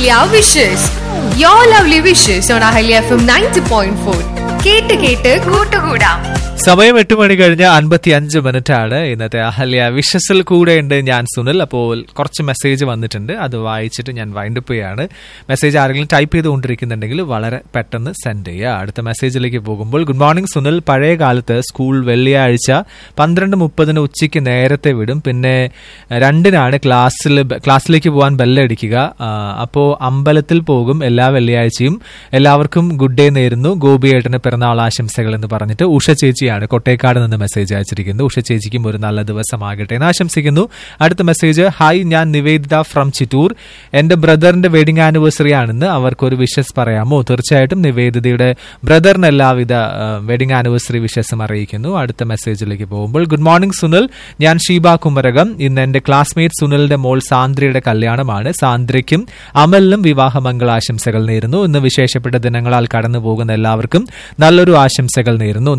Ahalya wishes you lovely wishes on Ahalya F M ninety point four കേട്ട് കേട്ട് കൂട്ടുകൂടാം സമയം എട്ട് മണി കഴിഞ്ഞ് അൻപത്തി അഞ്ച് മിനിറ്റ് ആണ് ഇന്നത്തെ അഹല്യ വിഷസിൽ കൂടെ ഉണ്ട് ഞാൻ സുനിൽ അപ്പോൾ കുറച്ച് മെസ്സേജ് വന്നിട്ടുണ്ട് അത് വായിച്ചിട്ട് ഞാൻ വൈൻഡപ്പ് ചെയ്യാണ് മെസ്സേജ് ആരെങ്കിലും ടൈപ്പ് ചെയ്തുകൊണ്ടിരിക്കുന്നുണ്ടെങ്കിൽ വളരെ പെട്ടെന്ന് സെൻഡ് ചെയ്യുക അടുത്ത മെസ്സേജിലേക്ക് പോകുമ്പോൾ ഗുഡ് മോർണിംഗ് സുനിൽ പഴയ കാലത്ത് സ്കൂൾ വെള്ളിയാഴ്ച പന്ത്രണ്ട് മുപ്പതിന് ഉച്ചയ്ക്ക് നേരത്തെ വിടും പിന്നെ രണ്ടിനാണ് ക്ലാസ്സിൽ ക്ലാസ്സിലേക്ക് പോകാൻ ബെല്ലടിക്കുക അപ്പോൾ അമ്പലത്തിൽ പോകും എല്ലാ വെള്ളിയാഴ്ചയും എല്ലാവർക്കും ഗുഡ് ഡേ നേരുന്നു ഗോപിയേട്ടന് പിറന്നാൾ ആശംസകൾ എന്ന് പറഞ്ഞിട്ട് ഉഷ ചേച്ചിയാണ് കൊട്ടേക്കാട് നിന്ന് മെസ്സേജ് അയച്ചിരിക്കുന്നത് ഉഷ ചേച്ചിക്കും ഒരു നല്ല ദിവസമാകട്ടെ എന്ന് ആശംസിക്കുന്നു അടുത്ത മെസ്സേജ് ഹായ് ഞാൻ നിവേദിത ഫ്രം ചിറ്റൂർ എന്റെ ബ്രദറിന്റെ വെഡിങ് ആനിവേഴ്സറി ആണെന്ന് അവർക്കൊരു വിഷസ് പറയാമോ തീർച്ചയായിട്ടും നിവേദിതയുടെ ബ്രദറിന് എല്ലാവിധ വെഡിങ് ആനിവേഴ്സറി വിഷസും അറിയിക്കുന്നു അടുത്ത മെസ്സേജിലേക്ക് പോകുമ്പോൾ ഗുഡ് മോർണിംഗ് സുനിൽ ഞാൻ ഷീബ കുമരകം ഇന്ന് എന്റെ ക്ലാസ്മേറ്റ് സുനിലിന്റെ മോൾ സാന്ദ്രയുടെ കല്യാണമാണ് സാന്ദ്രയ്ക്കും അമലിനും വിവാഹ മംഗളാശംസകൾ നേരുന്നു ഇന്ന് വിശേഷപ്പെട്ട ദിനങ്ങളാൽ കടന്നു പോകുന്ന എല്ലാവർക്കും നല്ലൊരു ആശംസകൾ നേരുന്നു